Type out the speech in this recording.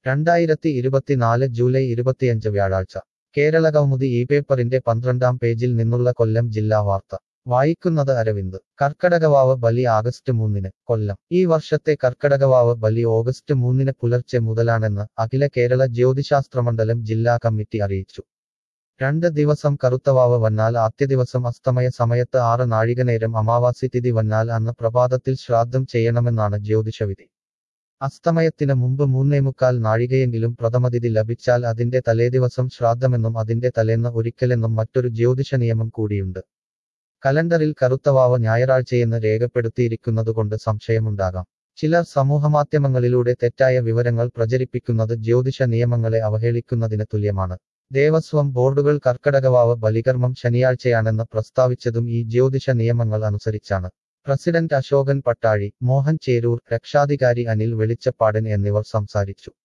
രണ്ടായിരത്തി ഇരുപത്തിനാല് ജൂലൈ ഇരുപത്തിയഞ്ച് വ്യാഴാഴ്ച കേരള കൗമുദി ഈ പേപ്പറിന്റെ പന്ത്രണ്ടാം പേജിൽ നിന്നുള്ള കൊല്ലം ജില്ലാ വാർത്ത വായിക്കുന്നത് അരവിന്ദ് കർക്കടകവാവ് ബലി ആഗസ്റ്റ് മൂന്നിന് കൊല്ലം ഈ വർഷത്തെ കർക്കടകവാവ് ബലി ഓഗസ്റ്റ് മൂന്നിന് പുലർച്ചെ മുതലാണെന്ന് അഖില കേരള ജ്യോതിശാസ്ത്രമണ്ഡലം ജില്ലാ കമ്മിറ്റി അറിയിച്ചു രണ്ട് ദിവസം കറുത്തവാവ് വന്നാൽ ആദ്യ ദിവസം അസ്തമയ സമയത്ത് ആറ് നാഴികനേരം അമാവാസി തിഥി വന്നാൽ അന്ന് പ്രഭാതത്തിൽ ശ്രാദ്ധം ചെയ്യണമെന്നാണ് ജ്യോതിഷവിധി അസ്തമയത്തിന് മുമ്പ് മൂന്നേമുക്കാൽ നാഴികയെങ്കിലും പ്രഥമതിഥി ലഭിച്ചാൽ അതിന്റെ തലേദിവസം ശ്രാദ്ധമെന്നും അതിന്റെ തലേന്ന് ഒരിക്കലെന്നും മറ്റൊരു ജ്യോതിഷ നിയമം കൂടിയുണ്ട് കലണ്ടറിൽ കറുത്തവാവ് ഞായറാഴ്ചയെന്ന് രേഖപ്പെടുത്തിയിരിക്കുന്നതുകൊണ്ട് സംശയമുണ്ടാകാം ചിലർ സമൂഹമാധ്യമങ്ങളിലൂടെ തെറ്റായ വിവരങ്ങൾ പ്രചരിപ്പിക്കുന്നത് ജ്യോതിഷ നിയമങ്ങളെ അവഹേളിക്കുന്നതിന് തുല്യമാണ് ദേവസ്വം ബോർഡുകൾ കർക്കടകവാവ് ബലികർമ്മം ശനിയാഴ്ചയാണെന്ന് പ്രസ്താവിച്ചതും ഈ ജ്യോതിഷ നിയമങ്ങൾ അനുസരിച്ചാണ് പ്രസിഡന്റ് അശോകൻ പട്ടാഴി മോഹൻ ചേരൂർ രക്ഷാധികാരി അനിൽ വെളിച്ചപ്പാടൻ എന്നിവർ സംസാരിച്ചു